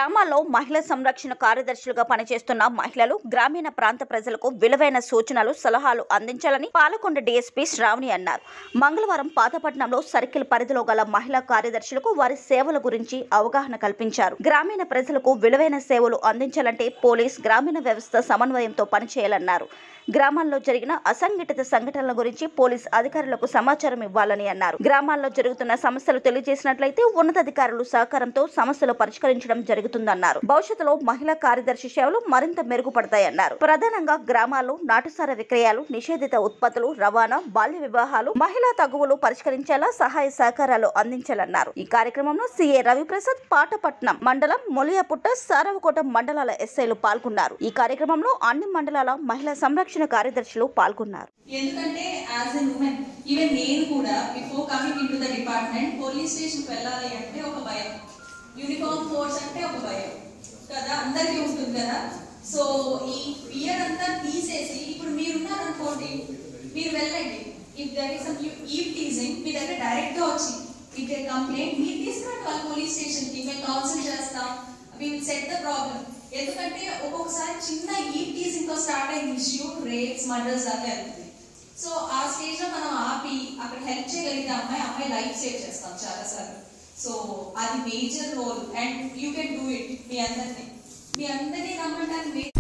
గ్రామాల్లో మహిళా సంరక్షణ కార్యదర్శులుగా పనిచేస్తున్న మహిళలు గ్రామీణ ప్రాంత ప్రజలకు విలువైన సూచనలు సలహాలు అందించాలని పాలకొండ డీఎస్పీ శ్రావణి అన్నారు మంగళవారం పాతపట్నంలో సర్కిల్ పరిధిలో గల మహిళా కార్యదర్శులకు వారి సేవల గురించి అవగాహన కల్పించారు గ్రామీణ ప్రజలకు విలువైన సేవలు అందించాలంటే పోలీస్ గ్రామీణ వ్యవస్థ సమన్వయంతో పనిచేయాలన్నారు గ్రామాల్లో జరిగిన అసంఘటిత సంఘటనల గురించి పోలీస్ అధికారులకు సమాచారం ఇవ్వాలని అన్నారు గ్రామాల్లో జరుగుతున్న సమస్యలు తెలియజేసినట్లయితే ఉన్నతాధికారులు సహకారంతో సమస్యలు పరిష్కరించడం జరుగుతుందన్నారు భవిష్యత్తులో మహిళా కార్యదర్శి సేవలు మరింత మెరుగుపడతాయన్నారు ప్రధానంగా గ్రామాల్లో నాటుసార విక్రయాలు నిషేధిత ఉత్పత్తులు రవాణా బాల్య వివాహాలు మహిళా తగువులు పరిష్కరించేలా సహాయ సహకారాలు అందించాలన్నారు ఈ కార్యక్రమంలో సీఏ రవిప్రసాద్ పాటపట్నం మండలం మొలియాపుట్ట సారవకోట మండలాల ఎస్ఐలు పాల్గొన్నారు ఈ కార్యక్రమంలో అన్ని మండలాల మహిళా సంరక్షణ కార్యదర్శులు పాల్గొన్నారు ఎందుకంటే యాజ్ ఎ ఉమెన్ ఈవెన్ నేను కూడా before coming in to the department police station వెళ్ళాలి అంటే ఒక భయం యూనిఫామ్ ఫోర్స్ అంటే ఒక భయం కదా అందరికీ ఉంటుంది కదా సో ఈ ఫియర్ అంతా తీసేసి ఇప్పుడు మీరున్నారు అనుకోండి మీరు వెళ్ళండి if there is some eve teasing మీ దగ్గర డైరెక్ట్ గా వచ్చి ఇఫ్ దే కంప్లైంట్ మీరు తీసుకురండి వాళ్ళ పోలీస్ స్టేషన్ కి మేము కౌన్సిల్ చేస్తాం విల్ సెట్ ద ప్రాబ్లం ఎందుకంటే ఒక్కొక్కసారి చిన్న ఈవ్ టీజింగ్ తో స్టార్ట్ అయిన ఇష్యూ రేప్స్ మర్డర్స్ దాకా వెళ్తుంది సో ఆ స్టేజ్ లో మనం ఆపి అక్కడ హెల్ప్ చేయగలిగితే అమ్మాయి అమ్మాయి లైఫ్ సేవ్ చేస్తాం చాలా సార్లు సో అది major role and you can do it మీ అందరినీ మీ అందరినీ నమ్మడానికి